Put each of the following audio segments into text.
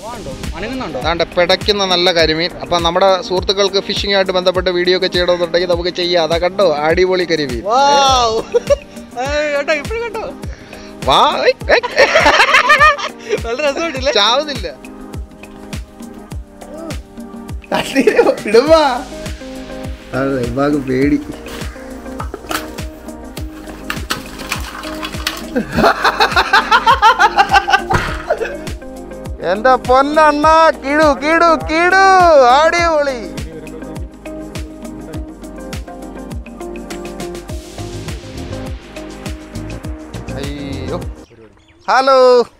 അനങ്ങുന്നുണ്ടോ അതാണ്ട് പിടയ്ക്കുന്ന നല്ല കരിമീൻ അപ്പം നമ്മുടെ സുഹൃത്തുക്കൾക്ക് ഫിഷിംഗ് ആയിട്ട് ബന്ധപ്പെട്ട വീഡിയോ ഒക്കെ ചെയ്യണമെന്നുണ്ടെങ്കിൽ നമുക്ക് ചെയ്യാം അതാ കണ്ടോ അടിപൊളി കരിമീൻ കേട്ടോ ഇപ്പഴും കേട്ടോ വാ ഏയ്, ഏയ്. നല്ല രസമുണ്ടല്ലേ ചാവുന്നില്ല ഇടുവാ അതെ ബാഗ് പേടി എന്റെ പൊന്നണ്ണ കിടു കിടു കിടു അടിപൊളി അയ്യോ ഹലോ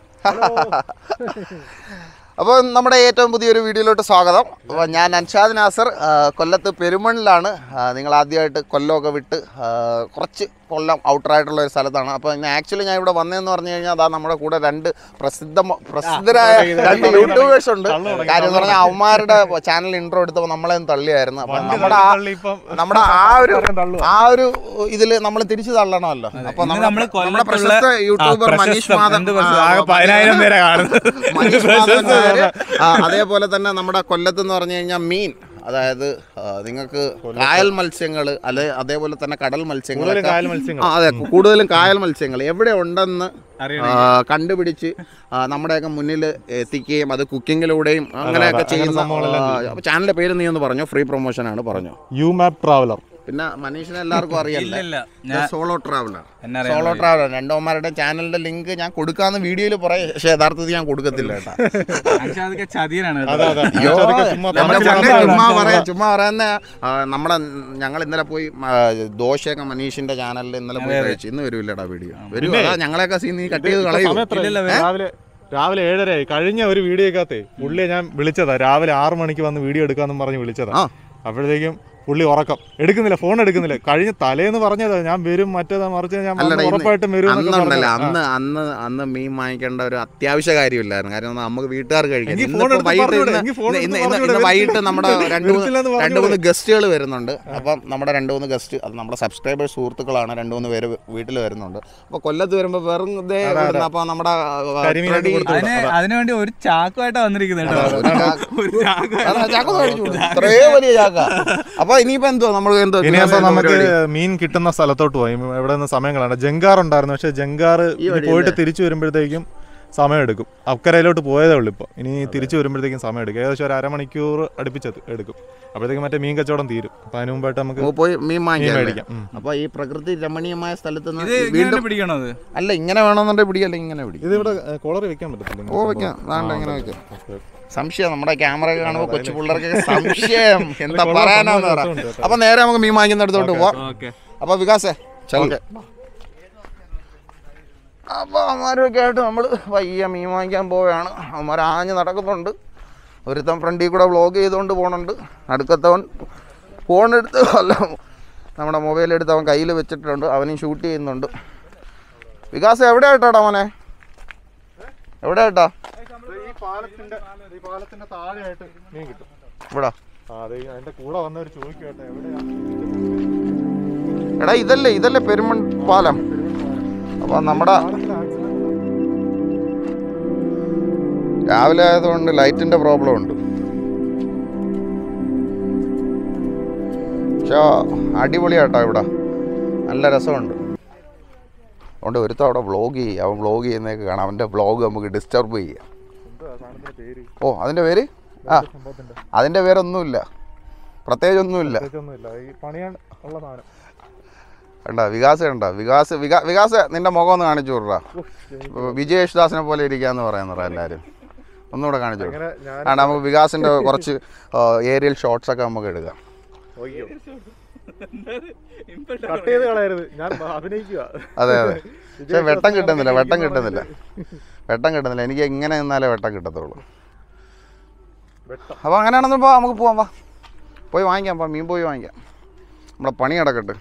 അപ്പോൾ നമ്മുടെ ഏറ്റവും പുതിയൊരു വീഡിയോയിലോട്ട് സ്വാഗതം അപ്പോൾ ഞാൻ അൻഷാദ് നാസർ ആ, കൊല്ലത്ത് പെരുമണിലാണ് ആ, നിങ്ങൾ ആദ്യമായിട്ട് കൊല്ലമൊക്കെ വിട്ട് ആ, കുറച്ച് കൊല്ലം ഔട്ടറായിട്ടുള്ള ഒരു സ്ഥലത്താണ് അപ്പോൾ ഞാൻ ആക്ച്വലി ഞാൻ ഇവിടെ വന്നതെന്ന് പറഞ്ഞു കഴിഞ്ഞാൽ അതാ നമ്മുടെ കൂടെ രണ്ട് പ്രസിദ്ധ പ്രസിദ്ധരായ രണ്ട് യൂട്യൂബേഴ്സ് ഉണ്ട് കാര്യം എന്ന് പറഞ്ഞാൽ അവന്മാരുടെ ചാനൽ ഇൻട്രോ എടുത്തപ്പോൾ നമ്മളെ ഒന്ന് തള്ളിയായിരുന്നു അപ്പോൾ നമ്മുടെ ആ നമ്മുടെ ആ ഒരു ആ ഒരു ഇതിൽ നമ്മൾ തിരിച്ചു തള്ളണമല്ലോ അപ്പോൾ ഇന്ന് നമ്മുടെ നമ്മള് നമ്മുടെ കൊല്ലത്തുള്ള- പ്രശസ്ത യൂട്യൂബർ ആ, മനീഷ് പ്രശസ്തം. മാധവൻ എന്ത് പ്രശസ്തം? ആ, ആകെ പതിനായിരം പേരെ കാണുന്നത്. മനീഷ് മാധവൻ നായര്, ആ, അതേപോലെ തന്നെ നമ്മുടെ കൊല്ലത്ത് എന്ന് പറഞ്ഞു കഴിഞ്ഞാൽ മീൻ അതായത് നിങ്ങൾക്ക് കായൽ മത്സ്യങ്ങൾ അല്ലെ അതേപോലെ തന്നെ കടൽ മത്സ്യങ്ങൾ കായൽ മത്സ്യങ്ങൾ. അതെ കൂടുതലും കായൽ മത്സ്യങ്ങൾ എവിടെ ഉണ്ടെന്ന് ആ, കണ്ടുപിടിച്ച് ആ, നമ്മുടെയൊക്കെ മുന്നിൽ എത്തിക്കുകയും അത് കുക്കിങ്ങിലൂടെയും അങ്ങനെയൊക്കെ ചെയ്യുന്ന ചാനലിന്റെ പേര് നീ ഒന്ന് പറഞ്ഞു ഫ്രീ പ്രൊമോഷൻ ആണ് പറഞ്ഞു യു മാപ്പ് ട്രാവലർ പിന്നെ മനീഷിനെ എല്ലാവർക്കും അറിയാം ഇല്ല ഞാൻ സോളോ ട്രാവലർ എന്നെ അറിയാൻ സോളോ ട്രാവലർ രണ്ടോമാരുടെ ചാനലിന്റെ ലിങ്ക് ഞാൻ കൊടുക്കാന്ന് വീഡിയോയിൽ പറയാം പക്ഷെ യഥാർത്ഥത്തിൽ ഞാൻ കൊടുക്കത്തില്ല കേട്ടാ പക്ഷെ അതൊക്കെ ചതിയനാണ് അതെ അതെ അയ്യോ, അതൊക്കെ ചുമ്മാ നമ്മുടെ തമാശ ചുമ്മാ പറഞ്ഞതാണ്. ചുമ്മാ പറയാ ചുമ്മാ പറയുന്ന ആ, നമ്മുടെ ഞങ്ങൾ ഇന്നലെ പോയി ആ, ദോശയൊക്കെ മനീഷിന്റെ ചാനലിൽ ഇന്നലെ പോയി കഴിച്ചു ഇന്ന് വരൂല്ലടാ വീഡിയോ വരും അതാ ഞങ്ങളെയൊക്കെ സീൻ നീ കട്ട് ചെയ്ത് കളയൂ സമയം എത്രയായി? രാവിലെ രാവിലെ ഏഴരയായി കഴിഞ്ഞ ഒരു വീഡിയോക്കകത്തെ പുള്ളിയെ ഞാൻ വിളിച്ചതാ രാവിലെ ആറ് മണിക്ക് വന്ന് വീഡിയോ എടുക്കാന്നും പറഞ്ഞ് വിളിച്ചതാ ആ. അപ്പോഴത്തേക്കും പുള്ളി ഉറക്കം എടുക്കുന്നില്ല ഫോൺ എടുക്കുന്നില്ല കഴിഞ്ഞ തലേന്ന് പറഞ്ഞതാ ഞാൻ വരും മറ്റേതാ മറിച്ച് ഞാൻ വന്ന് അല്ലടാ ഇന്ന് ഉറപ്പായിട്ടും വരും എന്നൊക്കെ അന്നുണ്ടല്ലോ പറഞ്ഞതാ. അന്ന് അന്ന് അന്ന് മീൻ വാങ്ങിക്കേണ്ട ഒരു അത്യാവശ്യ കാര്യമില്ലായിരുന്നു കാരണം നമുക്ക് വീട്ടുകാർ കഴിക്കാം എങ്കി ഇന്നിപ്പോ phone എടുത്ത് വൈകിട്ട് പറഞ്ഞൂടെ? ഇന്ന് എങ്കി phone ഇന്ന് എടുത്ത് ഇന്ന് ഇന്ന് പറഞ്ഞൂടെ? വൈകിട്ട് നമ്മുടെ രണ്ട് മൂന്ന് വരത്തില്ലെന്ന് രണ്ട് മൂന്ന് പറഞ്ഞൂടെ? ഗസ്റ്റുകൾ വരുന്നുണ്ട് അപ്പം നമ്മുടെ രണ്ട് മൂന്ന് ഗസ്റ്റ് അത് നമ്മുടെ സബ്സ്ക്രൈബേഴ്സ് സുഹൃത്തുക്കളാണ് രണ്ട് മൂന്ന് പേര് വീട്ടിൽ വരുന്നുണ്ട് അപ്പോൾ കൊല്ലത്ത് വരുമ്പോൾ വെറും ഇതേ ഇവിടുന്ന് അപ്പോൾ നമ്മുടെ ആ, കരിമീനൊക്കെ ready- കൊടുത്ത് അതിന് അതിനുവേണ്ടി ഒരു ചാക്കുമായിട്ടാ വന്നിരിക്കുന്നത് കേട്ടോ ഒരു ചാക്ക്. ഒരു ചാക്ക് അതാ, ചാക്ക മേടിച്ചു കൊടുത്തു. ഇത്രയും വലിയ ചാക്ക അപ്പൊ ഇനിയിപ്പോ എന്തോ നമ്മൾ എന്തോ ഇനിയപ്പോ എന്തോ നമുക്ക് പരിപാടി? മീൻ കിട്ടുന്ന സ്ഥലത്തോട്ട് പോയി എവിടെ നിന്ന് സമയം കളയണ്ട ജങ്കാർ ഉണ്ടായിരുന്നു പക്ഷെ ജങ്കാർ ഈ വഴി പോയിട്ട് അല്ലേ? തിരിച്ചു വരുമ്പോഴത്തേക്കും സമയം എടുക്കും അക്കരയിലോട്ട് പോയതേ ഉള്ളൂ ഇപ്പോൾ ഇനി തിരിച്ചു വരുമ്പോഴത്തേക്കും സമയം എടുക്കും ഏകദേശം ഒരു അരമണിക്കൂർ അടുപ്പിച്ചത് എടുക്കും അപ്പോഴത്തേക്കും മറ്റേ മീൻ കച്ചവടം തീരും അപ്പൊ അതിന് മുമ്പായിട്ട് നമുക്ക് നമുക്ക് പോയി മീൻ മീൻ വാങ്ങിക്കാം മേടിക്കാം ഉം. അപ്പൊ ഈ പ്രകൃതി രമണീയമായ സ്ഥലത്ത് നിന്ന് ഇത് വീണ്ടും ഇങ്ങനെ പിടിക്കണോ അത് അല്ല ഇങ്ങനെ വേണമെന്നുണ്ടെങ്കിൽ പിടിക്കല്ല ഇങ്ങനെ പിടി ഇത് ഇവിടെ കോളറി വെക്കാൻ പറ്റത്തില്ല ഓ വെക്കാം വേണ്ട ഇങ്ങനെ വെക്കാം സംശയം നമ്മുടെ ക്യാമറ കാണുമ്പോൾ കൊച്ചു പിള്ളേർക്ക് സംശയം എന്താ കൊള്ളാം, പറയാനാന്ന് പറ രസമുണ്ട് കേട്ടോ. അപ്പൊ നേരെ നമുക്ക് മീൻ വാങ്ങിക്കുന്നിടത്തോട്ട് പോവാം ഓക്കെ അപ്പൊ വികാസേ ഓക്കെ അപ്പോൾ അവന്മാരൊക്കെ ആയിട്ട് നമ്മൾ വയ്യ മീൻ വാങ്ങിക്കാൻ പോവുകയാണ് അവന്മാർ ആഞ്ഞ് നടക്കുന്നുണ്ട് ഒരുത്തൻ ഫ്രണ്ടിൽ കൂടെ വ്ളോഗ് ചെയ്തുകൊണ്ട് പോകണുണ്ട് അടുക്കത്തവൻ ഫോണെടുത്ത് അല്ല നമ്മുടെ മൊബൈൽ എടുത്ത് അവൻ കയ്യിൽ വെച്ചിട്ടുണ്ട് അവനും ഷൂട്ട് ചെയ്യുന്നുണ്ട് വികാസം എവിടെ ആയിട്ടാടാ മോനെ എവിടെ ആയിട്ടാ ഈ പാലത്തിന്റെ ഈ പാലത്തിന്റെ താഴെയായിട്ട് മീൻ കിട്ടും ഇവിടെ ആ, അതെ അതിന്റെ കൂടെ വന്നവർ ചോദിക്കട്ടെ എവിടെയാ എടാ ഇതല്ലേ ഇതല്ലേ പെരുമൺ പാലം അപ്പോൾ നമ്മുടെ രാവിലെ ആയതുകൊണ്ട് ലൈറ്റിൻ്റെ പ്രോബ്ലം ഉണ്ട് പക്ഷേ അടിപൊളിയാട്ടോ ഇവിടെ നല്ല രസമുണ്ട് അതുകൊണ്ട് ഒരുത്തം അവിടെ വ്ളോഗ് ചെയ്യുക അവൻ വ്ളോഗ് ചെയ്യുന്നതൊക്കെ കാണാം അവൻ്റെ വ്ളോഗ് നമുക്ക് ഡിസ്റ്റർബ് ചെയ്യാം പേര് ഓ അതിൻ്റെ പേര് ആ സംഭവത്തിന്റെ അതിൻ്റെ പേരൊന്നുമില്ല പ്രത്യേകിച്ചൊന്നുമില്ല പ്രത്യേകിച്ചൊന്നുമില്ല ഈ പണിയാൻ ഉള്ള സാധനം കണ്ട വികാസ് കണ്ട വികാസ് വികാ വികാസ് നിന്റെ മുഖം ഒന്ന് കാണിച്ചു വിടാ വിജയ് യേശുദാസിനെ പോലെ ഇരിക്കാന്ന് പറയുന്നതാ എല്ലാവരും ഒന്നുകൂടെ കാണിച്ചു വിടും ഇങ്ങനെ ഞാൻ കാരണം നമുക്ക് വികാസിന്റെ കുറച്ച് ഏരിയൽ ഷോട്ട്സ് ഒക്കെ നമുക്ക് എടുക്കാം ഒയ്യോ. കട്ട് ചെയ്ത് കളയരുത് ഞാൻ അഭിനയിക്കുക അതെ അതെ പക്ഷെ വെട്ടം കിട്ടുന്നില്ല വെട്ടം കിട്ടുന്നില്ല വെട്ടം കിട്ടുന്നില്ല എനിക്ക് എങ്ങനെ നിന്നാലേ വെട്ടം കിട്ടത്തുള്ളൂ വെട്ടം അപ്പോൾ അങ്ങനെയാണെന്ന് ഇപ്പോൾ നമുക്ക് പോവാം വാ പോയി വാങ്ങിക്കാം വാ മീൻ പോയി വാങ്ങിക്കാം നമ്മുടെ പണി കിടക്കട്ടെ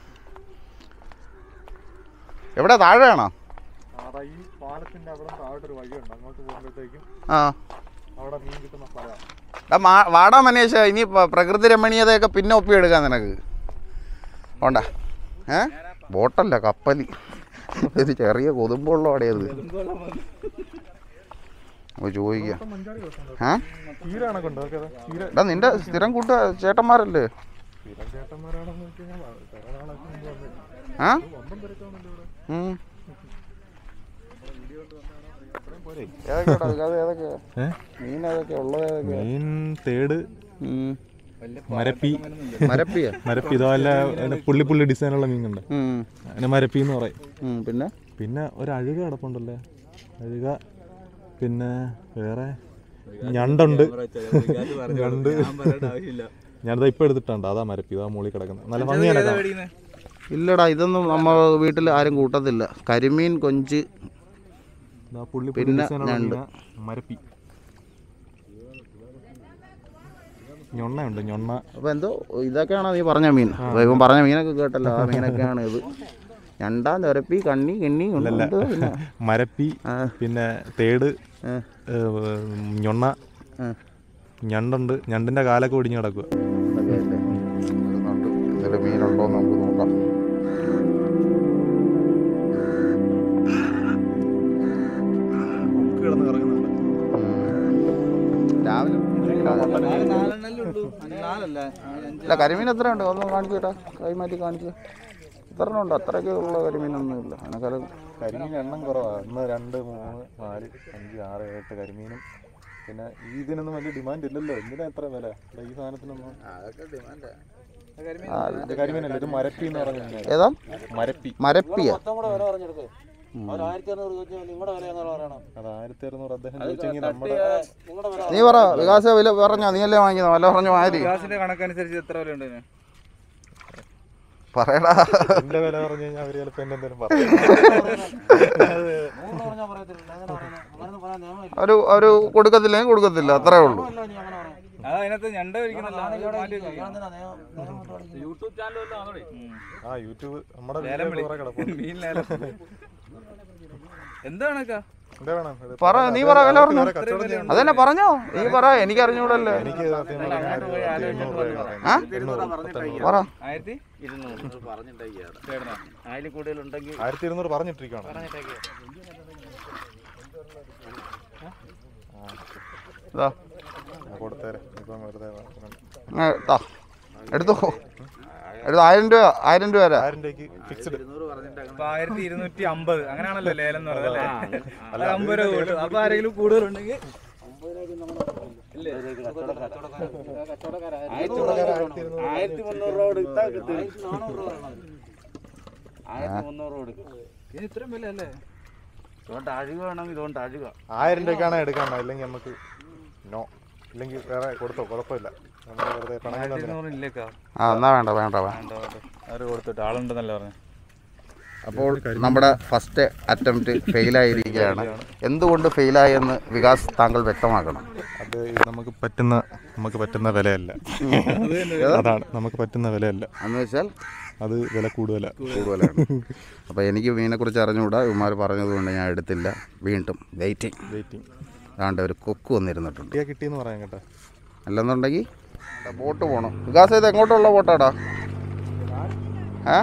എവിടെ താഴെയാണോ അതാ ഈ പാലത്തിന്റെ അവിടെ താഴോട്ടൊരു വഴിയുണ്ട് അങ്ങോട്ട് പോകുമ്പോഴത്തേക്കും ആ അവിടെ മീൻ കിട്ടുന്ന സ്ഥലമാണ് എടാ മാ- വാടാ മനേഷ ഇനി പ- പ്രകൃതി രമണീയതയൊക്കെ പിന്നെ ഒപ്പിയെടുക്കാം നിനക്ക് വേണ്ട ഏ ബോട്ടല്ല കപ്പലി ഒരു ചെറിയ കൊതുമ്പുള്ള അവിടെയത് അപ്പോൾ ചോദിക്കുക ഏ ചീരാണോ കൊണ്ടോ ഓക്കെ ചീര എടാ നിന്റെ സ്ഥിരം കൂട്ട ചേട്ടന്മാരല്ലേ സ്ഥിരം ചേട്ടന്മാരാണെന്ന് വെച്ച് കഴിഞ്ഞാൽ കുറേ നാളൊക്കെ മുമ്പ് വന്ന് ആ വമ്പം തിരക്കാണല്ലോ ഇവിടെ ഉം. പോരെ ഏതൊക്കെയാടാ ഇത് ഏതൊക്കെയാ ഏ മീൻ ഏതൊക്കെയാ ഉള്ളത് ഏതൊക്കെയാ മെയിൻ തേട് ഉം. മരപ്പി മരപ്പിയാ മരപ്പി ഇതല്ല അതിന് പുള്ളി പുള്ളി ഡിസൈനുള്ള മീനുണ്ട് ഉം. അതിന് മരപ്പി എന്ന് പറയും ഉം. പിന്നെ പിന്നെ ഒരു അഴുക കിടപ്പുണ്ടല്ലേ അഴുക പിന്നെ വേറെ ഞണ്ടുണ്ട് ഞണ്ട് ഞാനിതാ ഇപ്പൊ എടുത്തിട്ടുണ്ട് അതാ മരപ്പി ഇതാ മുകളിൽ കിടക്കുന്നത് നല്ല ഭംഗിയാണ് കാണാൻ. ഇല്ലടാ ഇതൊന്നും നമ്മ വീട്ടിൽ ആരും കൂട്ടത്തില്ല കരിമീൻ കൊഞ്ച് ഇതാ പുള്ളി പുള്ളി പിന്നെ ഡിസൈനുള്ള ഞണ്ട്. മീനാ, മരപ്പി ഞൊണ്ണയുണ്ട് ഞൊണ്ണ അപ്പൊ എന്തോ ഇതൊക്കെയാണോ നീ പറഞ്ഞ മീൻ അപ്പൊ ഇവൻ പറഞ്ഞ മീനൊക്കെ കേട്ടല്ലോ ആ മീനൊക്കെയാണ് ഇത് ഞണ്ടാ നിരപ്പി കണ്ണി കെണ്ണി ഉണ്ട് പിന്നെ മരപ്പി ആ. പിന്നെ തേട് ആ. ഏ, ഞൊണ്ണ ആ. ഞണ്ടുണ്ട് ഞണ്ടിന്റെ കാലൊക്കെ ഒടിഞ്ഞ് കിടക്കുക ഇതൊക്കെയല്ലേ? വരുന്നുണ്ട്. ഇതില് മീനുണ്ടോ എന്ന് നമുക്ക് നോക്കാം കിടന്ന് കറങ്ങുന്നുണ്ട് ഉം. രാവിലെ നാലെണ്ണല്ലേ ഉള്ളൂ നാലല്ല ഇല്ല കരിമീൻ എത്ര ഉണ്ട് ഒന്ന് കാണിച്ചു കേട്ടാ കൈ മാറ്റി കാണിക്കുക എത്ര ഉണ്ട് അത്രയ്ക്ക് ഉള്ള കരിമീനൊന്നും ഇല്ല അതിനേക്കാളും കരിമീൻ എണ്ണം കുറവാണ് ഇന്ന് രണ്ട് മൂന്ന് നാല് അഞ്ച് ആറ് ഏഴ് എട്ട് കരിമീനും പിന്നെ ഈ ഇതിനൊന്നും വലിയ ഡിമാൻഡ് ഇല്ലല്ലോ എന്തിനാ എത്ര വില ഇവിടെ ഈ സാധനത്തിനൊന്നും ആ, ഇത് കരിമീനല്ല ഇത് മരപ്പി എന്ന് പറഞ്ഞ മീനാ. ഏതാ മരപ്പി മരപ്പിയ അത് ആയിരത്തി അറുന്നൂറ് അദ്ദേഹം ചോദിച്ചെങ്കിൽ നമ്മുടെ നീ പറ വികാസ വില പറഞ്ഞോ നീയല്ലേ വാങ്ങിക്കുന്ന വല്ല പറഞ്ഞ മാതിരി ഗ്യാസിന്റെ കണക്കനുസരിച്ച് എത്ര വില ഉണ്ട് ഇതിന്? പറയടാ എന്റെ വില പറഞ്ഞു കഴിഞ്ഞാൽ അവര് ചിലപ്പോ എന്നെ എന്തെങ്കിലും പറയും ഒരു ഒരു കൊടുക്കത്തില്ലെങ്കിൽ കൊടുക്കത്തില്ല അത്രേ ഉള്ളൂ അത് അതിനകത്ത് ഞണ്ട് കഴിക്കുന്നില്ല യൂട്യൂബ് ചാനൽ ആ യൂട്യൂബ് നമ്മുടെ ലേലം വീട്ടിൽ വിളി കുറെ കിടപ്പുണ്ട് മീൻ ലേലം എന്താണൊക്കെ എന്താ വേണം ഇത് പറ നീ പറ വില പറഞ്ഞു വേറെ കച്ചവടം ചെയ്യാൻ അതന്നെ പറഞ്ഞോ നീ പറ എനിക്ക് അറിഞ്ഞൂടല്ലേ എനിക്ക് സത്യം പറഞ്ഞാൽ ആയിരത്തി എണ്ണൂറ് രൂപ ആ? എണ്ണൂറ് പത്തെണ്ണൂറ് പറ ആയിരത്തി ചേട്ടനാ ആയിരത്തി ഇരുന്നൂറ് പറഞ്ഞിട്ടിരിക്കുകയാണ് ഇതാ കൊടുത്തേരെ ഇപ്പം വെറുതെ നോക്കണം. ഇങ്ങ് താ. എടുത്തോ എടുത്തോ ആയിരം രൂപ ആയിരം രൂപ തരാം ആയിരം രൂപയ്ക്ക് ഫിക്സ്ഡ് ഇപ്പൊ ആയിരത്തി ഇരുന്നൂറ്റി അമ്പത് അങ്ങനെയാണല്ലോ ലേലം എന്ന് പറയുന്നത് അല്ലേ അത് അമ്പത് രൂപ കൂട്ടും അപ്പൊ ആരെങ്കിലും കൂടുതലുണ്ടെങ്കിൽ ഇതിന് ഇത്രയും വില അല്ലേ ആയിരം രൂപയ്ക്കാണ് എടുക്കാൻ ഇല്ലെങ്കിൽ നമുക്ക് നോ ഇല്ലെങ്കിൽ വേറെ കൊടുത്തോ കുഴപ്പമില്ല നമ്മൾ വെറുതെ പണം ഇരുന്നൂറ് ഇല്ലേക്കാ ആ എന്നാ വേണ്ട വേണ്ട വേണ്ട അവര് കൊടുത്തിട്ട് ആളുണ്ടെന്നല്ലേ പറഞ്ഞു അപ്പോൾ നമ്മുടെ ഫസ്റ്റ് അറ്റംപ്റ്റ് ഫെയിലായിരിക്കുകയാണ് എന്തുകൊണ്ട് ഫെയിലായെന്ന് വികാസ് താങ്കൾ വ്യക്തമാക്കണം അത് നമുക്ക് പറ്റുന്ന നമുക്ക് പറ്റുന്ന വിലയല്ല അതാണ് നമുക്ക് പറ്റുന്ന വിലയല്ല എന്ന് വെച്ചാൽ അത് വില കൂടുതലാണ് കൂടുതലാണ് അപ്പോൾ എനിക്ക് മീനെക്കുറിച്ച് അറിഞ്ഞുകൂടാ ഇവന്മാർ പറഞ്ഞതുകൊണ്ട് ഞാൻ എടുത്തില്ല വീണ്ടും വെയിറ്റിംഗ് വെയിറ്റിംഗ് അതാണ്ട് ഒരു കൊക്ക് വന്നിരുന്നിട്ടുണ്ട് കിട്ടിയാ കിട്ടിയെന്ന് പറയാൻ കേട്ടോ അല്ലെന്നുണ്ടെങ്കിൽ ബോട്ട് പോകണം വികാസ് ഇത് എങ്ങോട്ടുള്ള ബോട്ടാടാ ഏ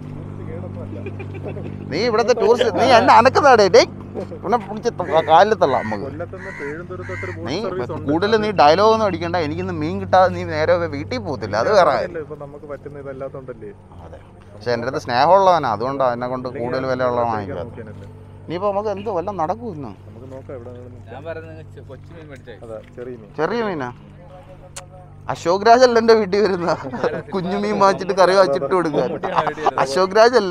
നീ ഇവിടുത്തെ ടൂറിസ്റ്റ് നീ എന്നെ അനക്കുന്നതാടേ ഡേ പിന്നെ പിടിച്ച് ത- കാലിൽ തള്ളാം നമുക്ക് കൊല്ലത്തുനിന്ന് പേഴുന്തുരുത്തൊരു നീ ബോട്ട് സർവീസ് ഉണ്ട് കൂടുതൽ നീ ഡയലോഗ് ഒന്നും അടിക്കണ്ട എനിക്കിന്ന് മീൻ കിട്ടാതെ നീ നേരെ വീട്ടിൽ പോകത്തില്ല അത് വേറെ കാര്യം. ഇല്ല, ഇപ്പൊ നമുക്ക് പറ്റുന്ന ഇതല്ലാത്തോണ്ടല്ലേ അതെ പക്ഷെ എൻ്റെ അടുത്ത് സ്നേഹമുള്ളവനാ അതുകൊണ്ടാണ് എന്നെ കൊണ്ട് കൂടുതൽ വിലയുള്ള വാങ്ങിക്കാതെ നോക്കിയാനല്ലേ ഇനിയിപ്പോൾ നമുക്ക് എന്തോ വല്ലതും നടക്കൂ ഇന്ന് നമുക്ക് നോക്കാം എവിടെ വേണമെങ്കിലും ഞാൻ പറയുന്നത് കൊച്ചു മീൻ മേടിച്ചേ അതാ ചെറിയ മീൻ ചെറിയ മീനാ അശോക് രാജല്ല എൻ്റെ വീട്ടിൽ വരുന്ന കുഞ്ഞു മീൻ വാങ്ങിച്ചിട്ട് കറി വാങ്ങിച്ചിട്ട് കൊടുക്കാൻ അശോക് രാജല്ല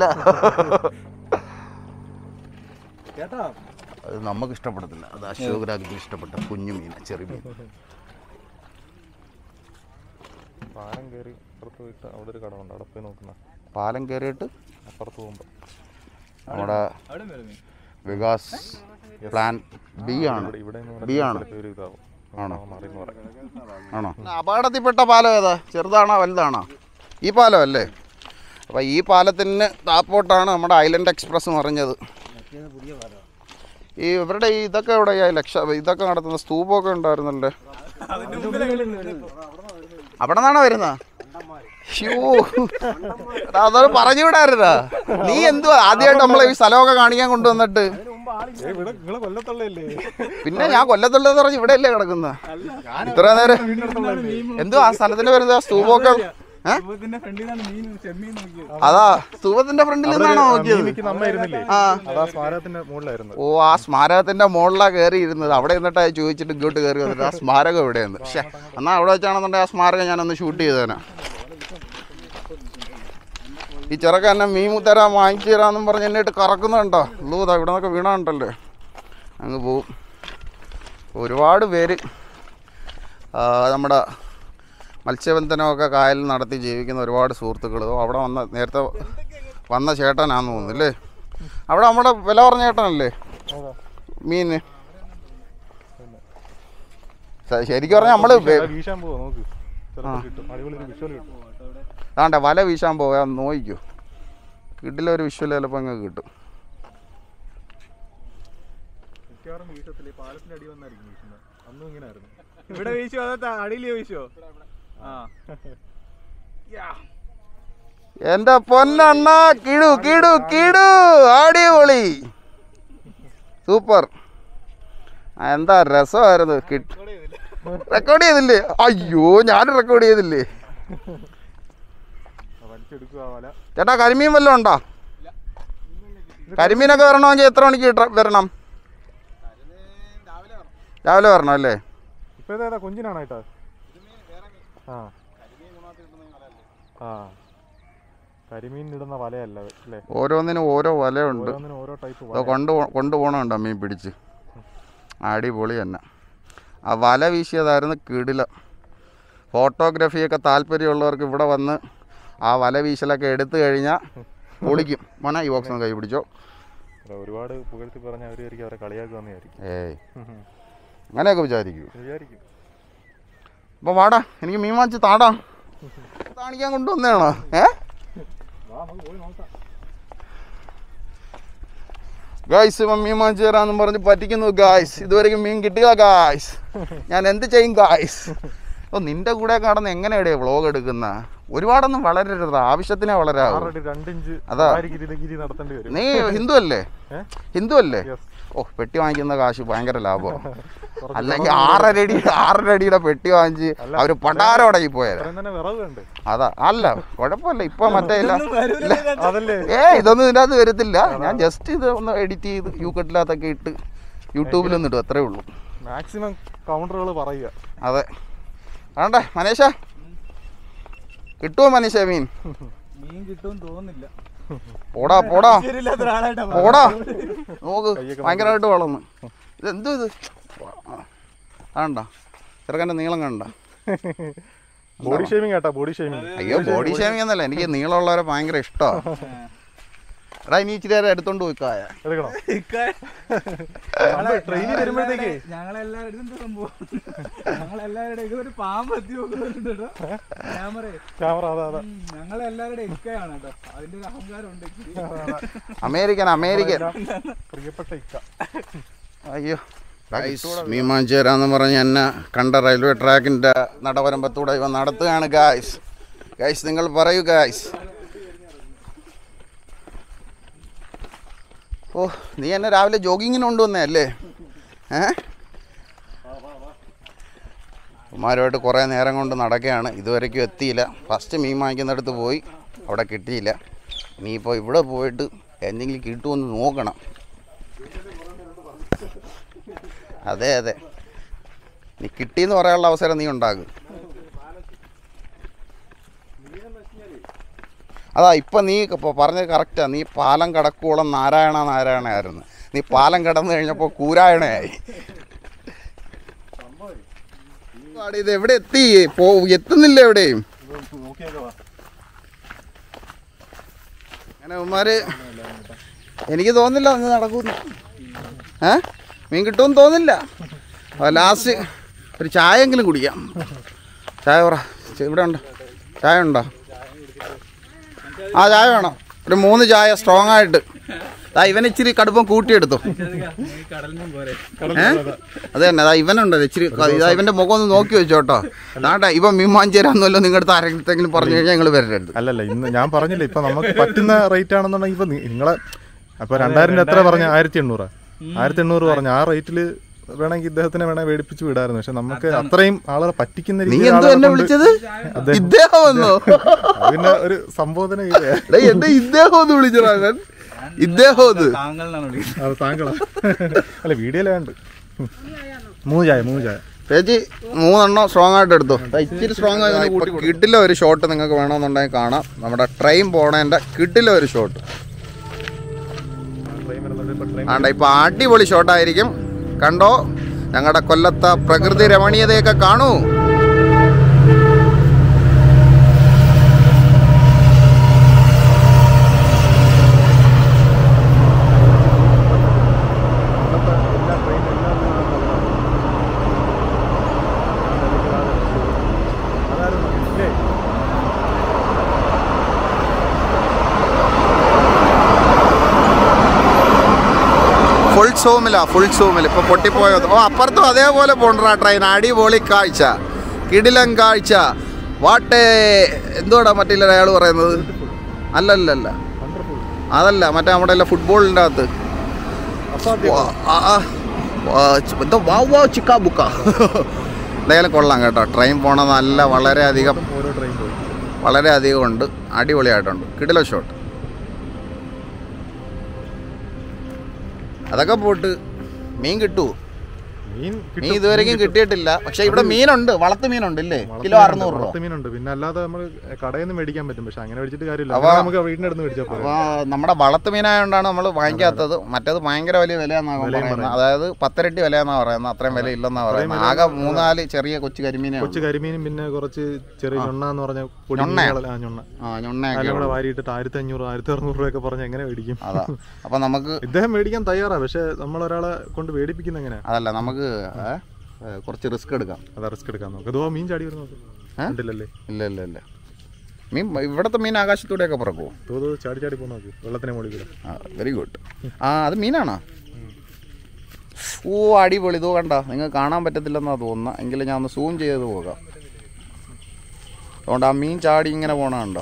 കേട്ടോ അത് നമുക്ക് ഇഷ്ടപ്പെടത്തില്ല അത് അശോക് രാജിന് ഇഷ്ടപ്പെട്ട കുഞ്ഞു മീൻ ചെറിയ മീൻ പാലം കയറി അപ്പുറത്ത് പോയിട്ട് അവിടെ ഒരു കടമുണ്ട് അവിടെ പോയി നോക്കുന്ന പാലം കയറിയിട്ട് അപ്പുറത്ത് പോകുമ്പോൾ നമ്മുടെ അവിടെ വരും മീൻ വികാസ് പ്ലാൻ ബി ആണ് ഇവിടെ ഇവിടെ ബി ആണ് ഒരു ഇതാവും ആണോ? മറിയെന്ന് പറയാം ആണോ അപകടത്തിൽപ്പെട്ട പാലം ഏതാ ചെറുതാണോ വലുതാണോ ഈ പാലം അല്ലേ അപ്പോൾ ഈ പാലത്തിന് താപ്പോട്ടാണ് നമ്മുടെ ഐലൻഡ് എക്സ്പ്രസ് മറിഞ്ഞത് ഈ ഇവരുടെ ഈ ഇതൊക്കെ എവിടെ ലക്ഷ ഇതൊക്കെ നടത്തുന്ന സ്തൂപമൊക്കെ ഉണ്ടായിരുന്നല്ലേ അവിടെ നിന്നാണോ വരുന്നത് ഷ്യോ. എടാ, അതൊരു പറഞ്ഞുവിടായിരുന്നാ നീ എന്തുവാ ആദ്യമായിട്ട് നമ്മളെ ഈ സ്ഥലമൊക്കെ കാണിക്കാൻ കൊണ്ടുവന്നിട്ട് ഇവിടെ നിങ്ങളെ കൊല്ലത്തുള്ളല്ലേ പിന്നെ ഞാൻ കൊല്ലത്തുള്ളത് പറഞ്ഞ് ഇവിടെ അല്ലേ കിടക്കുന്ന ഇത്ര നേരം എന്തോ ആ സ്ഥലത്തിന്റെ പേര് എന്താ സ്തൂപമൊക്കെ ഏ? രൂപത്തിന്റെ ഫ്രണ്ടിൽ നിന്നാണ് മീൻ ചെമ്മീൻ നോക്കിയത് അതാ സ്തൂപത്തിന്റെ ഫ്രണ്ടിൽ നിന്നാണോ നോക്കിയത് നമ്മ ഇരുന്നില്ലേ ആ അതാ സ്മാരകത്തിന്റെ മുകളിലായിരുന്നു ഓ ആ സ്മാരകത്തിന്റെ മുകളിലാ കയറി ഇരുന്നത് അവിടെ നിന്നിട്ടാ ചോദിച്ചിട്ട് ഇങ്ങോട്ട് കയറി വന്നിട്ട് ആ സ്മാരകം എവിടെയെന്ന് പക്ഷെ എന്നാ അവിടെ വെച്ചാണെന്നുണ്ടെങ്കിൽ ആ സ്മാരകം ഞാനൊന്ന് ഷൂട്ട് ചെയ്തേനാ ഈ ചെറുക്കൻ എന്നെ മീൻ തരാൻ വാങ്ങിച്ചു തരാമെന്നും പറഞ്ഞ് എന്നിട്ട് കറക്കുന്നുണ്ടോ ലൂതാ ഇവിടെ നിന്നൊക്കെ വീണുണ്ടല്ലോ അങ്ങ് പോവും ഒരുപാട് പേര് ആ, നമ്മുടെ മത്സ്യബന്ധനമൊക്കെ കായലിൽ നടത്തി ജീവിക്കുന്ന ഒരുപാട് സുഹൃത്തുക്കൾ അവിടെ വന്ന നേരത്തെ വന്ന ചേട്ടനാന്ന് തോന്നുന്നു അല്ലേ അവിടെ നമ്മുടെ വില പറഞ്ഞ ചേട്ടനല്ലേ മീന് ശ- ശരിക്കും പറഞ്ഞാൽ നമ്മള് വെ- വീശാൻ പോവാ നോക്ക് ചിലപ്പോ കിട്ടും അടിപൊളി ഒരു വിഷ്വൽ കിട്ടും താണ്ടെ വല വീശാൻ പോയാ നോയിക്കൂ കിട്ടില്ല ഒരു വിഷ്വൽ ചിലപ്പോൾ അങ്ങ് കിട്ടും മിക്കവാറും വീശത്തില്ലേ പാലത്തിന്റെ അടി വന്നായിരിക്കും വീശുന്നത് അന്നും ഇങ്ങനെ ആയിരുന്നു ഇവിടെ വീശോ അതോ അടിയിൽ വീശോ ആ എന്റെ പൊന്നണ്ണ കിടു കിടു കിടു അടിപൊളി സൂപ്പർ ആ, എന്താ രസമായിരുന്നു കിട്ട് റെക്കോർഡ് ചെയ്തില്ലേ അയ്യോ ഞാൻ റെക്കോർഡ് ചെയ്തില്ലേ വലിച്ചെടുക്കുക ആ വല ചേട്ടാ കരിമീൻ വല്ലതും ഉണ്ടോ കരിമീനൊക്കെ വരണമെങ്കിൽ എത്ര മണിക്ക് ഇട്ട- വരണം രാവിലെ വരണം അല്ലേ ഇപ്പൊ ഇതേതാ കൊഞ്ചിനാണോ ഏട്ടാ ആ ആ കരിമീൻ ഇടുന്ന വലയല്ല അല്ലേ ഓരോന്നിനും ഓരോ വലയുണ്ട് ഓരോന്നിനും ഓരോ ടൈപ്പ് അത് കൊണ്ട് കൊണ്ടുപോകണുണ്ടോ മീൻ പിടിച്ച് അടിപൊളി തന്നെ ആ വല വീശിയതായിരുന്നു കിടില ഫോട്ടോഗ്രാഫിയൊക്കെ താല്പര്യമുള്ളവർക്ക് ഇവിടെ വന്ന് ആ വല വീശലൊക്കെ എടുത്തു കഴിഞ്ഞാൽ പൊളിക്കും മോനെ ഈ ബോക്സ് ഒന്ന് കൈ പിടിച്ചോ ഒരുപാട് പുകഴ്ത്തി പറഞ്ഞ അവരായിരിക്കും അവരെ കളിയാക്കുമെന്ന് വിചാരിക്കും ഏയ് അങ്ങനെയൊക്കെ വിചാരിക്കൂ വിചാരിക്കും അപ്പോൾ വാടാ എനിക്ക് മീൻ വാങ്ങിച്ച് താടാ കാണിക്കാൻ കൊണ്ടുവന്നതാണോ ഏ ഗായ്സ് ഇപ്പം മീൻ വാങ്ങിച്ചു തരാമെന്നും പറഞ്ഞ് പറ്റിക്കുന്നു ഗായ്സ് ഇതുവരെയും മീൻ കിട്ടുക ഗായ്സ് ഞാൻ എന്ത് ചെയ്യും ഗായ്സ് ഓ നിന്റെ കൂടെ കടന്ന് എങ്ങനെയാടേ വ്ളോഗ് എടുക്കുന്ന ഒരുപാടൊന്നും വളരരുത് ആവശ്യത്തിനെ വളരാവൂ ആറടി രണ്ടിഞ്ച് അതാ. ഗിരി നടത്തേണ്ടി വരും നീ ഹിന്ദു അല്ലേ ഏ? ഹിന്ദു അല്ലേ Yes. ഓ പെട്ടി വാങ്ങിക്കുന്ന കാശ് ഭയങ്കര ലാഭമാണ് അല്ലെങ്കിൽ ആറര അടി ആറര അടിയുടെ പെട്ടി വാങ്ങിച്ച് അവര് പണ്ടാരോടങ്ങി പോയത് അത്രയും തന്നെ വിറവ് വേണ്ടേ അതാ അല്ല കുഴപ്പമില്ല ഇപ്പൊ മറ്റേ ഇല്ല അതല്ലേ ഏ ഇതൊന്നും ഇതിനകത്ത് വരത്തില്ല ഞാൻ ജസ്റ്റ് ഇത് ഒന്ന് എഡിറ്റ് ചെയ്ത് യു കട്ടിലകത്തൊക്കെ ഇട്ട് യൂട്യൂബിലൊന്നും ഇടും അത്രേ ഉള്ളൂ മാക്സിമം കൗണ്ടറുകൾ പറയുക അതെ ആണ്ടേ മനീഷ കിട്ടുമോ മനീഷ മീൻ മീൻ കിട്ടുമെന്ന് തോന്നുന്നില്ല പോടാ പോടാ ശരിയില്ലാത്ത ഒരാളായിട്ടാ പോടാ നോക്ക് ഭയങ്കരമായിട്ട് വളർന്നു ഇതെന്തോ ഇത് ആണ്ടാ ചെറുക്കൻ്റെ നീളം കണ്ട ബോഡി ഷേമിങ് കേട്ടാ ബോഡി ഷേമിങ് അയ്യോ ബോഡി ഷേമിംഗ് എന്നല്ല എനിക്ക് നീളമുള്ളവരെ ഭയങ്കര ഇഷ്ടമാണ് എടാ ഇനി ഇച്ചിരി നേരം എടുത്തോണ്ട് പോയി കായ എടുക്കണം ഞങ്ങളെ- ട്രെയിനിൽ വരുമ്പോഴത്തേക്ക് ഞങ്ങളെല്ലാവരും എന്താ സംഭവം ഞങ്ങളെല്ലാവരുടെ ഒരു പാമ്പ് എത്തി നോക്കുന്നുണ്ട് കേട്ടോ ക്യാമറ ക്യാമറ അതാ അതാ ഞങ്ങളെല്ലാവരുടെ ഇക്കയാണ് കേട്ടോ അതിന്റെ ഒരു അഹങ്കാരം ഉണ്ട് ഇച്ചിരി. അമേരിക്കൻ അമേരിക്കൻ പ്രിയപ്പെട്ട ഇക്ക അയ്യോ മീൻ വാങ്ങിച്ചു തരാന്ന് പറഞ്ഞ് എന്നെ കണ്ട റെയിൽവേ ട്രാക്കിൻ്റെ നടവരമ്പത്തൂടെ ഇവ നടത്തുകയാണ് ഗായ്സ് ഗായ്സ് നിങ്ങൾ പറയൂ ഗായ്സ് ഓ നീ എന്നെ രാവിലെ ജോഗിങ്ങിന് കൊണ്ടുവന്നേ അല്ലേ ഏ കുമാരുമായിട്ട് കുറേ നേരം കൊണ്ട് നടക്കുകയാണ് ഇതുവരേക്കും എത്തിയില്ല ഫസ്റ്റ് മീൻ വാങ്ങിക്കുന്നിടത്ത് പോയി അവിടെ കിട്ടിയില്ല ഇനിയിപ്പോൾ ഇവിടെ പോയിട്ട് എന്തെങ്കിലും കിട്ടുമെന്ന് നോക്കണം അതെ അതെ നീ കിട്ടിയെന്ന് പറയാനുള്ള അവസരം നീ ഉണ്ടാകും അതാ ഇപ്പം നീ ഇപ്പൊ പറഞ്ഞത് കറക്റ്റാ നീ പാലം കടക്കോളം നാരായണ നാരായണ ആയിരുന്നു നീ പാലം കടന്നു കഴിഞ്ഞപ്പോൾ കൂരായണയായി ആടി, ഇത് എവിടെ എത്തി പോ എത്തുന്നില്ല എവിടെയും അങ്ങനെ ഉമ്മാര് എനിക്ക് തോന്നില്ല അങ്ങ് നടക്കുന്നു ഏ മീൻ കിട്ടുമെന്ന് തോന്നില്ല ലാസ്റ്റ് ഒരു ചായയെങ്കിലും കുടിക്കാം ചായ പറ ചെ- ഇവിടെ ഉണ്ടോ ചായ ഉണ്ടോ ആ ചായ വേണം ഒരു മൂന്ന് ചായ സ്ട്രോങ് ആയിട്ട് ദാ ഇവൻ ഇച്ചിരി കടുപ്പം കൂട്ടിയെടുത്തു കടലിനും പോരെ ഏ അത് തന്നെ അതാ ഇവനുണ്ടല്ലോ ഇച്ചിരി ക- ഇതാ ഇവന്റെ മുഖം ഒന്ന് നോക്കി വെച്ചോട്ടോ നാട്ടെ ഇവൻ മീൻ വാങ്ങിച്ചേരാന്നല്ലോ നിങ്ങളുടെ അടുത്ത് ആരെങ്കിലും പറഞ്ഞു കഴിഞ്ഞാൽ ഞങ്ങൾ വരരുത് അല്ലല്ല ഇന്ന് ഞാൻ പറഞ്ഞില്ല ഇപ്പൊ നമുക്ക് പറ്റുന്ന റേറ്റ് ആണെന്നുണ്ടെങ്കിൽ ഇപ്പൊ നി- നിങ്ങളെ അപ്പൊ രണ്ടായിരം രൂപ എത്ര പറഞ്ഞ ആയിരത്തി എണ്ണൂറാ ആയിരത്തി എണ്ണൂറ് പറഞ്ഞു ആ റേറ്റില് വേണമെങ്കിൽ ഇദ്ദേഹത്തിനെ വേണേ മേടിപ്പിച്ച് വിടായിരുന്നു പക്ഷെ നമുക്ക് അത്രയും ആളെ പറ്റിക്കുന്ന നീ രീതിയിൽ എന്തോ ആളെ എന്നെ കൊണ്ട് വിളിച്ചത് അദ്ദേഹം- ഇദ്ദേഹം വന്നോ അത് പിന്നെ ഒരു സംബോധന ചെയ്തേ. ഡേ എന്റെ ഇദ്ദേഹം ഒന്ന് വിളിച്ചതാണ് ഇദ്ദേഹം ഒന്ന് താങ്കൾ എന്നാണ് വിളിക്കുന്നത് അത് താങ്കളാ അല്ല വീഡിയോയിലെ വേണ്ട മൂന്ന് ചായ മൂന്ന് ചായ ചേച്ചി മൂന്നെണ്ണം സ്ട്രോങ് ആയിട്ട് എടുത്തോ ദാ ഇച്ചിരി സ്ട്രോങ് ആയി കിട്ടില്ല ഒരു ഷോട്ട് നിങ്ങൾക്ക് വേണമെന്നുണ്ടെങ്കിൽ കാണാം നമ്മുടെ ട്രെയിൻ പോണേന്റെ കിട്ടില്ല ഒരു ഷോട്ട് ആണ്ട ഇപ്പൊ അടിപൊളി ഷോട്ടായിരിക്കും കണ്ടോ ഞങ്ങളുടെ കൊല്ലത്തെ പ്രകൃതി രമണീയതയൊക്കെ കാണൂ ഫുൾ സൂമിലാ ഫുൾ സൂമിൽ ഇപ്പൊ പൊട്ടിപ്പോയത് ഓ അപ്പുറത്തും അതേപോലെ പോണ്ടാ ട്രെയിൻ അടിപൊളി കാഴ്ച കിടിലം കാഴ്ച വാട്ടേ എന്തുവാടാ മറ്റില്ല അയാൾ പറയുന്നത് അല്ലല്ലല്ല അതല്ല മറ്റേ നമ്മുടെ എല്ലാം ഫുട്ബോളിൻ്റെ അകത്ത് വാ- ആ- ആ. വാ- ചി- എന്തോ വാ വാ ചിക്കാ ബുക്ക എന്തായാലും കൊള്ളാം കേട്ടോ ട്രെയിൻ പോണ നല്ല വളരെയധികം ഓരോ ട്രെയിൻ പോയി വളരെയധികം ഉണ്ട് അടിപൊളിയായിട്ടുണ്ട് കിടില ഷോട്ട് അതൊക്കെ പോട്ട് മീൻ കിട്ടുമോ മീൻ മീൻ ഇതുവരെയും കിട്ടിയിട്ടില്ല പക്ഷെ ഇവിടെ മീനുണ്ട് വളർത്ത് മീനുണ്ട് ഇല്ലേ കിലോ അറുന്നൂറ് രൂപ വളർത്തു മീനുണ്ട് പിന്നെ അല്ലാതെ നമ്മൾ കടയിൽ നിന്ന് മേടിക്കാൻ പറ്റും പക്ഷെ അങ്ങനെ മേടിച്ചിട്ട് കാര്യമില്ല അപ്പൊ- അങ്ങനെ നമുക്ക് വീടിന്റെ അടുത്ത് മേടിച്ചാൽ അപ്പൊ നമ്മുടെ വളർത്ത് മീനായതുകൊണ്ടാണ് നമ്മൾ വാങ്ങിക്കാത്തത് മറ്റേത് ഭയങ്കര വലിയ വിലയാന്നാണ് പറയുന്നത് അതായത് പത്തരട്ടി വിലയാന്നാ പറയുന്നത് അത്രയും വില ഇല്ലെന്നാ പറയുന്നത് ആകെ മൂന്നാല് ചെറിയ കൊച്ചു കരിമീനെ കൊച്ചു കരിമീനും പിന്നെ കുറച്ച് ചെറിയ ഞൊണ്ണ എന്ന് പറഞ്ഞ പൊടി ഞൊണ്ണ? മീനുകളെല്ലാം- ആ ഞൊണ്ണ ആ ഞൊണ്ണയൊക്കെ എല്ലാം കൂടെ വാരിയിട്ടിട്ട് ആയിരത്തി അഞ്ഞൂറ് ആയിരത്തി അറുന്നൂറ് രൂപയൊക്കെ പറഞ്ഞ് എങ്ങനെ മേടിക്കും അതാ അപ്പൊ നമുക്ക് ഇദ്ദേഹം മേടിക്കാൻ തയ്യാറാ പക്ഷെ നമ്മൾ ഒരാളെ കൊണ്ട് മേടിപ്പിക്കുന്ന എങ്ങനെ അതല്ല നമുക്ക് ഏ, ഏ, കുറച്ച് റിസ്ക് എടുക്കാം അത് റിസ്ക് എടുക്കാൻ നോക്കും അതോ മീൻ ചാടി വരുന്ന നോക്കും ഏ? കണ്ടില്ലല്ലേ ഇല്ല ഇല്ല ഇല്ല മീൻ ഇവിടുത്തെ മീൻ ആകാശത്തൂടെയൊക്കെ പറക്കുമോ തോതോ ചാടി ചാടി പോകുന്ന നോക്ക് വെള്ളത്തിനെ മുകളിൽ കൂടെ ആ വെരി ഗുഡ് ആ അത് മീനാണോ ഓ അടിപൊളി ഇതോ കണ്ട നിങ്ങൾക്ക് കാണാൻ പറ്റത്തില്ലെന്നാ തോന്നുന്നത് എങ്കിലും ഞാൻ ഒന്ന് സൂം ചെയ്ത് പോകാം അതുകൊണ്ട് ആ മീൻ ചാടി ഇങ്ങനെ പോണ കണ്ടോ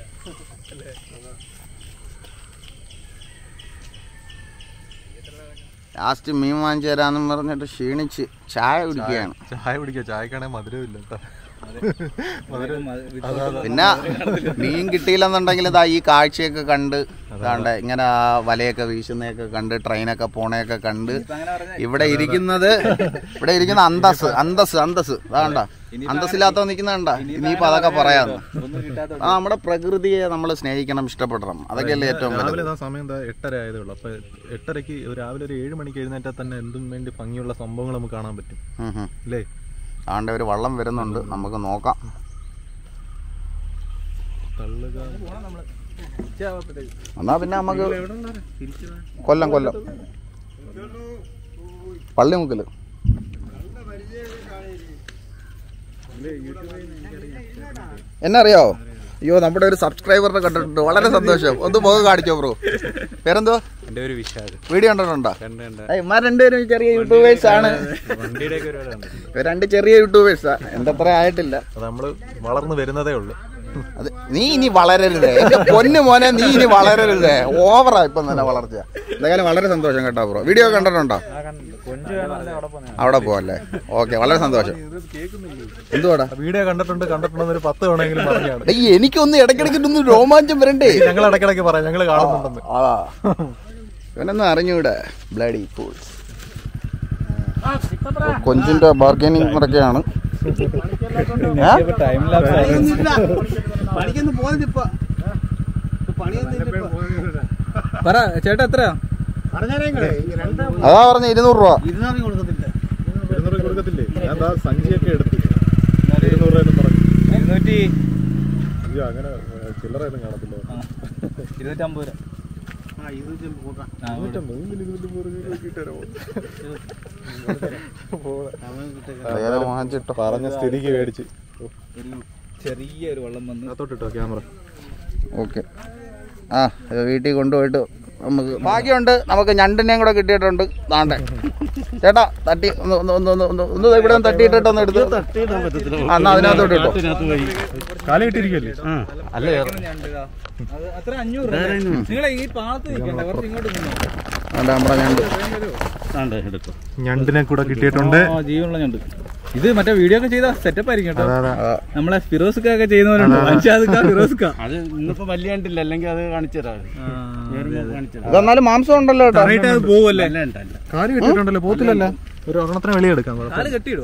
ലാസ്റ്റ് മീൻ വാങ്ങിച്ചു തരാന്നും പറഞ്ഞിട്ട് ക്ഷീണിച്ച് ചായ കുടിക്കുകയാണ് ചായ കുടിക്കുക ചായക്കാണെങ്കിൽ മധുരം ഇല്ല കേട്ടോ പിന്നെ മീൻ കിട്ടിയില്ലെന്നുണ്ടെങ്കിൽ ഇതാ ഈ കാഴ്ചയൊക്കെ കണ്ട് ഇതാണ്ട് ഇങ്ങനെ ആ വലയൊക്കെ വീശുന്നതൊക്കെ കണ്ട് ട്രെയിനൊക്കെ പോണയൊക്കെ കണ്ട് ഇവിടെ ഇരിക്കുന്നത് ഇവിടെ ഇരിക്കുന്ന അന്തസ് അന്തസ് അന്തസ് അതാണ്ട അന്തസ്സില്ലാത്ത നിൽക്കുന്ന കണ്ട ഇനിയിപ്പോ അതൊക്കെ പറയാന്ന് ഒന്നും കിട്ടാത്ത ആ നമ്മുടെ പ്രകൃതിയെ നമ്മൾ സ്നേഹിക്കണം ഇഷ്ടപ്പെടണം അതൊക്കെയല്ലേ ഏറ്റവും വലുത് രാവിലെ ആ സമയം എന്താ എട്ടര ആയതേ ഉള്ളൂ അപ്പൊ എട്ടരയ്ക്ക് ഒരു രാവിലെ ഒരു ഏഴ് മണിക്ക് എഴുന്നേറ്റാൽ തന്നെ എന്തും വേണ്ടി ഭംഗിയുള്ള സംഭവങ്ങൾ നമുക്ക് കാണാൻ പറ്റും ഉം ഉം. അല്ലേ ആണ്ട് ഒരു വള്ളം വരുന്നുണ്ട് നമുക്ക് നോക്കാം തള്ളുക എന്നാ പിന്നെ നമുക്ക് കൊല്ലം കൊല്ലം പള്ളിമുക്കില് എന്നറിയോ അയ്യോ നമ്മുടെ ഒരു സബ്സ്ക്രൈബറിനെ കണ്ടിട്ടുണ്ട് വളരെ സന്തോഷം ഒന്ന് മുഖം കാണിച്ചോ ബ്രോ പേരെന്തോ എന്റെ ഒരു വിഷാദം വീഡിയോ കണ്ടിട്ടുണ്ടോ കണ്ട് കണ്ട് ഏയ് ഇമാർ രണ്ടുപേരും ചെറിയ യൂട്യൂബേഴ്സ് ആണ് വണ്ടിയുടെ ഒക്കെ ഒരുപാട് ഉണ്ട് ഇവർ രണ്ട് ചെറിയ യൂട്യൂബേഴ്സാ എന്റെ അത്ര ആയിട്ടില്ല അത് നമ്മള് വളർന്നു വരുന്നതേ ഉള്ളൂ അത് നീ ഇനി വളരരുതേ എന്റെ പൊന്നു മോനെ നീ ഇനി വളരരുതേ ഓവറാ ഇപ്പം തന്നെ വളർച്ച എന്തായാലും വളരെ സന്തോഷം കേട്ടോ ബ്രോ വീഡിയോ കണ്ടിട്ടുണ്ടോ കൊഞ്ച് വേണമെങ്കിൽ അവിടെ പോന്നെ അവിടെ പോവല്ലേ ഓക്കെ വളരെ സന്തോഷം എന്തുവാടാ വീഡിയോ കണ്ടിട്ടുണ്ട് കണ്ടിട്ടുണ്ടെന്ന് ഒരു പത്ത് തവണയെങ്കിലും പറഞ്ഞാണ് ഡേയ് എനിക്കൊന്ന് ഇടയ്ക്കിടയ്ക്കൊന്ന് രോമാഞ്ചം വരണ്ടേ ഞങ്ങൾ ഇടയ്ക്കിടയ്ക്ക് പറയാം ഞങ്ങൾ കാണുന്നുണ്ടെന്ന് അതാ ഇവനൊന്നും അറിഞ്ഞൂടെ ബ്ലഡി ഫൂൾസ് കൊഞ്ചിന്റെ ബാർഗൈനിങ് മുറക്കെയാണ് ടൈം ലാപ്സ് പറ ചേട്ടാ എത്രയാ അതാ പറഞ്ഞ ഇരുന്നൂറ് രൂപ ഇരുന്നൂറ് കൊടുക്കത്തില്ലേ ഞാൻ ദാ സഞ്ചിയൊക്കെ എടുത്ത് ഇരുന്നൂറ് രൂപ പറഞ്ഞു ഇരുന്നൂറ്റി അയ്യോ അങ്ങനെ ചില്ലറയൊന്നും കാണത്തില്ല ഇരുന്നൂറ്റമ്പത് രൂപ ആ, നൂറ്റമ്പത് ഇതിന് ഇതിന് പുറകെ നോക്കിയിട്ട് വരാമോ? ഏതായാലും വാങ്ങിച്ചിട്ടോ പറഞ്ഞ സ്ഥിതിക്ക് മേടിച്ച് ഒരു ചെറിയൊരു വെള്ളം വന്ന് അകത്തോട്ടിട്ടോ ക്യാമറ ഓക്കെ ആ ഇത് വീട്ടിൽ കൊണ്ടുപോയിട്ട് നമുക്ക് ഭാഗ്യമുണ്ട് നമുക്ക് ഞണ്ടിനെയും കൂടെ കിട്ടിയിട്ടുണ്ട് താണ്ടെ ചേട്ടാ തട്ടി ഒന്ന് ഒന്ന് ഒന്ന് ഒന്ന് ഒന്ന് ഒന്ന് ഇവിടെ ഒന്ന് തട്ടിയിട്ടിട്ടൊന്ന് എടുത്ത് ആ എന്നാ അതിനകത്തോട്ട് ഇട്ടോ കാലയിട്ടിരിക്കല്ലേ ഞണ്ട് ഇതാ. അത് അത്ര അഞ്ഞൂറ് നിങ്ങളെ ഈ പാളത്ത് നിൽക്കണ്ട കുറച്ച് ഇങ്ങോട്ട് നിന്നോ അവിടെ നമ്മുടെ ഞണ്ട് ഞണ്ടിനെ കൂടെ കിട്ടിയിട്ടുണ്ട് ആ, ജീവനുള്ള ഞണ്ട് ഇത് മറ്റേ വീഡിയോ ഒക്കെ ചെയ്ത സെറ്റപ്പ് ആയിരിക്കും കേട്ടോ അതെ അതെ നമ്മളെ ഫിറോസ്ക ഒക്കെ ചെയ്യുന്നവരുണ്ട് അൻഷാദ് ഫിറോസ്ക അത് ഇന്നിപ്പോ വലിയ കണ്ടില്ല അല്ലെങ്കിൽ അത് കാണിച്ചു തരാം കാണിച്ചു ഇതെന്നാലും മാംസം ഉണ്ടല്ലോ കേട്ടോ കറക്റ്റ് അത് പോവല്ലേ കാല് കിട്ടിയിട്ടുണ്ടല്ലോ പോത്തില്ലല്ല ഒരു ഒരെണ്ണത്തിന് വെളിയെടുക്കാം കാല് കെട്ടിയിടോ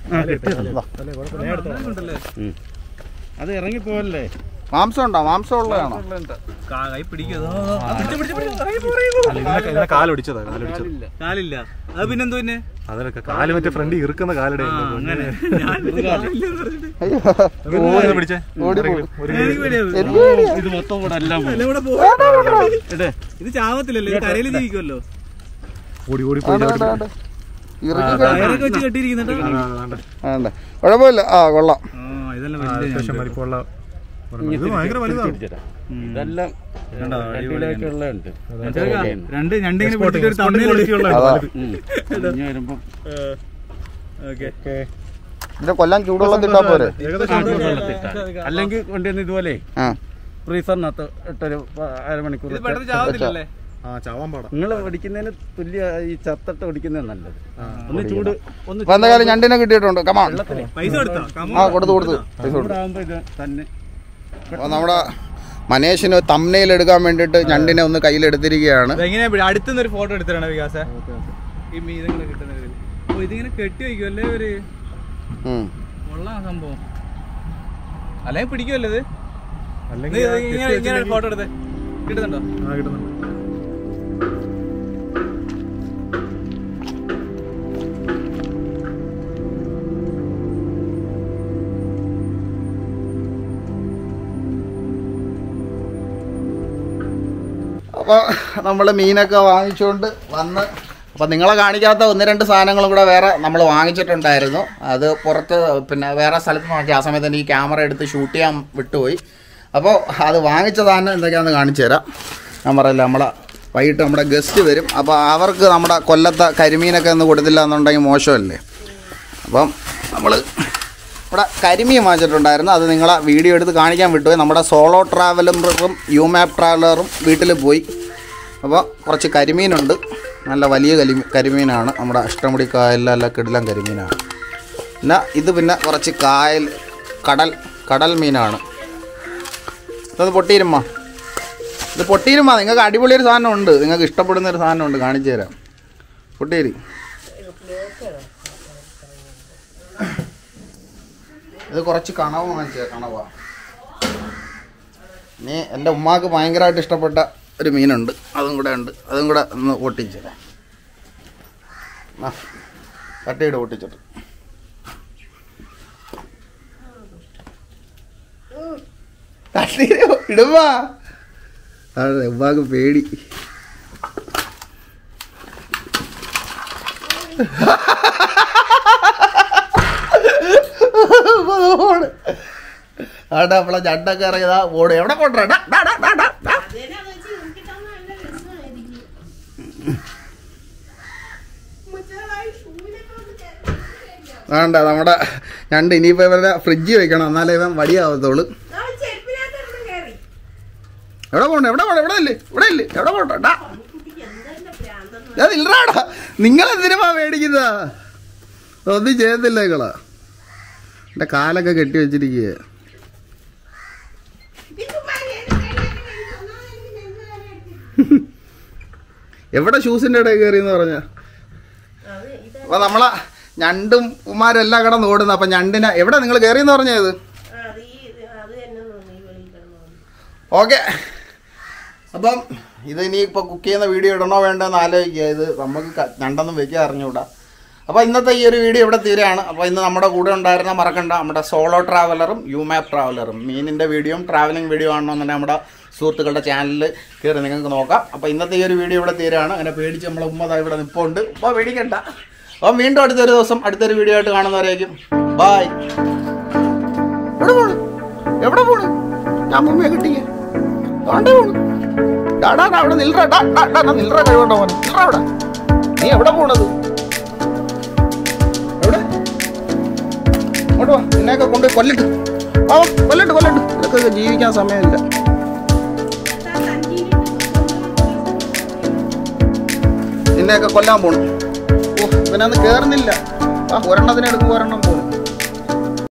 അത് ഇറങ്ങി പോവല്ലേ മാംസം ഉണ്ടോ മാംസം ഉള്ളതാണോ കൈ പിടിക്കോ ഇതിനെ കാലൊടിച്ചതാ കാലൊടിച്ചത് കാലില്ല അത് പിന്നെന്തോ പിന്നെ അതിനൊക്കെ കാല് മറ്റേ ഫ്രണ്ട് ഇറുക്കുന്ന കാലിടെ ആ, അങ്ങനെ ഞാൻ ഇത് കാലില്ലെന്ന് പറഞ്ഞിട്ട്. അയ്യോ പിടിച്ചേ ഓടിപ്പോകും എനിക്ക് പേടിയാവും. ഇത് മൊത്തം കൂടെ എല്ലാം പോയി. എല്ലാം കൂടെ പോവും. ഇത് ചാവത്തില്ലല്ലോ ഇത് കരയിൽ ജീവിക്കുമല്ലോ ഓടി ഓടി പോയി ചവിട്ടി. ഇറുക്കി ടയറൊക്കെ വെച്ച് കെട്ടിയിരിക്കുന്നുണ്ട് വേണ്ട കുഴപ്പമില്ല ആ കൊള്ളാം ആ ഇതെല്ലാം ആ, വലിയ അത്യാവശ്യം വലിപ്പമുള്ള ഒരെണ്ണം. ഇത് ഭയങ്കര വലുതാണ് ഇതെല്ലാം കണ്ടോ, അടിപൊളിയൊക്കെ ഉള്ളുണ്ട് ചെറുക്കാ, രണ്ട് ഞണ്ടിങ്ങനെ പിടിച്ചിട്ട് ഒരു തമ്മിൽ അതാ ഇനി വരുമ്പോ ഓക്കെ ഇതിന്റെ കൊല്ലം ചൂടുവെള്ളത്തിട്ടാ പോരെ അല്ലെങ്കിൽ കൊണ്ടുവന്ന് ഇതുപോലെ ആ ഫ്രീസറിനകത്ത് ഇട്ടൊരു പ- അരമണിക്കൂർ ഇത് പെട്ടെന്ന് ചാവത്തില്ലല്ലേ ആ ചാവാൻ പാടാ നിങ്ങൾ ഓടിക്കുന്നതിന് തുല്യ ഈ ചത്തട്ട് ഓടിക്കുന്നത് നല്ലത് ഒന്ന് ചൂട് ഒന്ന് അപ്പൊ എന്തായാലും ഞണ്ടിനെ കിട്ടിയിട്ടുണ്ട് കമാ പൈസ കൊടുത്തോ ആ കൊടുത്തു കൊടുത്തു പൈസ കൊടുത്തു ചൂടാകുമ്പോ ഇത് തന്നെ അപ്പോൾ നമ്മുടെ മനേഷിന് തമ്മനയിൽ എടുക്കാൻ വേണ്ടിയിട്ട് ഞണ്ടിനെ ഒന്ന് കയ്യിലെടുത്തിരിക്കുകയാണ് എങ്ങനെയാ പിടി- അടുത്തുനിന്ന് ഒരു ഫോട്ടോ എടുത്തിട്ടാണ് വികാസ ഈ മീനങ്ങനെ കിട്ടുന്നത് ഓ ഇതിങ്ങനെ കെട്ടി വയ്ക്കും അല്ലേ ഒരു ഉം. കൊള്ളാം സംഭവം അല്ലെങ്കിൽ പിടിക്കുമല്ലോ ഇത് അല്ലെങ്കിൽ ഇത് ഇങ്ങനെ ഇങ്ങനെ ഒരു ഫോട്ടോ എടുത്തേ കിട്ടുന്നുണ്ടോ ആ കിട്ടുന്നുണ്ട് അപ്പോൾ നമ്മൾ മീനൊക്കെ വാങ്ങിച്ചുകൊണ്ട് വന്ന് അപ്പോൾ നിങ്ങളെ കാണിക്കാത്ത ഒന്ന് രണ്ട് സാധനങ്ങളും കൂടെ വേറെ നമ്മൾ വാങ്ങിച്ചിട്ടുണ്ടായിരുന്നു അത് പുറത്ത് പിന്നെ വേറെ സ്ഥലത്ത് വാങ്ങിച്ച ആ സമയത്ത് എനിക്ക് ക്യാമറ എടുത്ത് ഷൂട്ട് ചെയ്യാൻ വിട്ടുപോയി അപ്പോൾ അത് വാങ്ങിച്ച സാധനം എന്തൊക്കെയാണെന്ന് കാണിച്ചു തരാം ഞാൻ പറയില്ല നമ്മളെ വൈകിട്ട് നമ്മുടെ ഗസ്റ്റ് വരും അപ്പോൾ അവർക്ക് നമ്മുടെ കൊല്ലത്തെ കരിമീനൊക്കെ ഒന്ന് കൊടുത്തില്ല എന്നുണ്ടെങ്കിൽ മോശമല്ലേ അപ്പം നമ്മൾ ഇവിടെ കരിമീൻ വാങ്ങിച്ചിട്ടുണ്ടായിരുന്നു അത് നിങ്ങളെ വീഡിയോ എടുത്ത് കാണിക്കാൻ വിട്ടുപോയി നമ്മുടെ സോളോ ട്രാവലറും യു മാപ്പ് ട്രാവലറും വീട്ടിൽ പോയി അപ്പോൾ കുറച്ച് കരിമീനുണ്ട് നല്ല വലിയ കലി കരിമീനാണ് നമ്മുടെ അഷ്ടമുടി കായലിലെ കിടിലം കരിമീനാണ് പിന്നെ ഇത് പിന്നെ കുറച്ച് കായൽ കടൽ കടൽ മീനാണ് ഇതൊന്ന് പൊട്ടിയിരുമ്മ ഇത് പൊട്ടിയിരുമ്മ നിങ്ങൾക്ക് അടിപൊളി ഒരു സാധനം ഉണ്ട് നിങ്ങൾക്ക് ഇഷ്ടപ്പെടുന്ന ഒരു സാധനം ഉണ്ട് കാണിച്ചു തരാം പൊട്ടിയിരി ഇത് കുറച്ച് കണവ് വാങ്ങിച്ച കണവ നീ എൻ്റെ ഉമ്മാക്ക് ഭയങ്കരമായിട്ട് ഇഷ്ടപ്പെട്ട ഒരു മീനുണ്ട് അതും കൂടെ ഉണ്ട് അതും കൂടെ ഒന്ന് പൊട്ടിച്ചു തരാം ആ തട്ടിയിട്ട് പൊട്ടിച്ചിട്ട് തട്ടിയിട്ട് ഇടുവാ അതെ ഉമ്മാക്ക് പേടി ഓട് ആടാ നമ്മളെ ചണ്ടൊക്കെ ഇറങ്ങിയതാ ഓട് എവിടെ കൊണ്ടുവരാ ഡാ, ഡാ, ഡാ, ഡാ, ഡാ. അതിനെ വെച്ച് നോക്കിട്ടാ നല്ല രസമായിരിക്കും മുച്ചതായി ഷൂവിനൊക്കെ ഒന്ന് ചേർത്ത് വേണ്ട നമ്മുടെ ഞണ്ട് ഇനിയിപ്പോ ഇവരുടെ ഫ്രിഡ്ജിൽ വെക്കണം എന്നാലേ ഇവൻ വടിയാവത്തുള്ളൂ അവൻ ചെരുപ്പിനകത്ത് കയറി എവിടെ പോണ്ട എവിടെ പോണ്ട എവിടെ ഇല്ലേ ഇവിടെ ഇല്ലേ എവിടെ പോണ്ട ഡാ കുട്ടിക്ക് എന്തെന്നെ ഭ്രാന്തെന്ന് ഞാൻ ഇല്ലടാ നിങ്ങൾ എന്തിനാ മേടിക്കുന്നതാ ഒന്നും ചെയ്യത്തില്ല നിങ്ങളാ എന്റെ കാലൊക്കെ കെട്ടി വെച്ചിരിക്കുക എവിടെ ഷൂസിന്റെ ഇടയിൽ കയറി എന്ന് പറഞ്ഞ അപ്പൊ നമ്മളെ ഞണ്ടും ഉമാരും എല്ലാം കിടന്ന് ഓടുന്നു അപ്പൊ ഞണ്ടിനെ എവിടെ നിങ്ങൾ കയറിയെന്ന് പറഞ്ഞത് അത് ഈ അത് തന്നെ തോന്നി ഈ വെളിയിൽ കിടന്നു ഓക്കെ അപ്പം ഇത് ഇനി ഇപ്പോൾ കുക്ക് ചെയ്യുന്ന വീഡിയോ ഇടണോ വേണ്ടെന്ന് ആലോചിക്കുക ഇത് നമുക്ക് ക- ഞണ്ടൊന്നും വെക്കാൻ അറിഞ്ഞുകൂടാ അപ്പോൾ ഇന്നത്തെ ഈ ഒരു വീഡിയോ ഇവിടെ തീരുകയാണ് അപ്പോൾ ഇന്ന് നമ്മുടെ കൂടെ ഉണ്ടായിരുന്ന മറക്കണ്ട നമ്മുടെ സോളോ ട്രാവലറും യു മാപ്പ് ട്രാവലറും മീനിൻ്റെ വീഡിയോയും ട്രാവലിംഗ് വീഡിയോ ആണെന്നുണ്ടെങ്കിൽ നമ്മുടെ സുഹൃത്തുക്കളുടെ ചാനലിൽ കയറി നിങ്ങൾക്ക് നോക്കാം അപ്പോൾ ഇന്നത്തെ ഈ ഒരു വീഡിയോ ഇവിടെ തീരുകയാണ് അങ്ങനെ പേടിച്ച് നമ്മളെ ഉമ്മ ഇവിടെ നിൽപ്പുണ്ട് അപ്പോൾ പേടിക്കണ്ട അപ്പം വീണ്ടും അടുത്തൊരു ദിവസം അടുത്തൊരു വീഡിയോ ആയിട്ട് കാണുന്നവരേക്കും ബായ് എവിടെ പോണ് എവിടെ പോണ് ഞാൻ മുമ്പേ കിട്ടിയേ ദാണ്ടേ പോണു ഡാടാ ഡാ, അവിടെ നിൽറ ഡാ ഡാ ഡാ, ഡാ നിൽറ കഴിവണ്ട പോലെ നിൽറ അവിടെ നീ എവിടെ പോണത് എവിടെ ഇങ്ങോട്ട് വാ നിന്നെയൊക്കെ കൊണ്ട് കൊല്ലിട്ട് ആ വാ, കൊല്ലിട്ട് കൊല്ലിട്ട് ഇതൊക്കെ ജീവിക്കാൻ സമയമില്ല നിന്നെയൊക്കെ കൊല്ലാൻ പോണു ഓ ഇവനന്ന് കേറുന്നില്ല ആ ഒരെണ്ണത്തിന് എടുക്കും ഒരെണ്ണം പോകും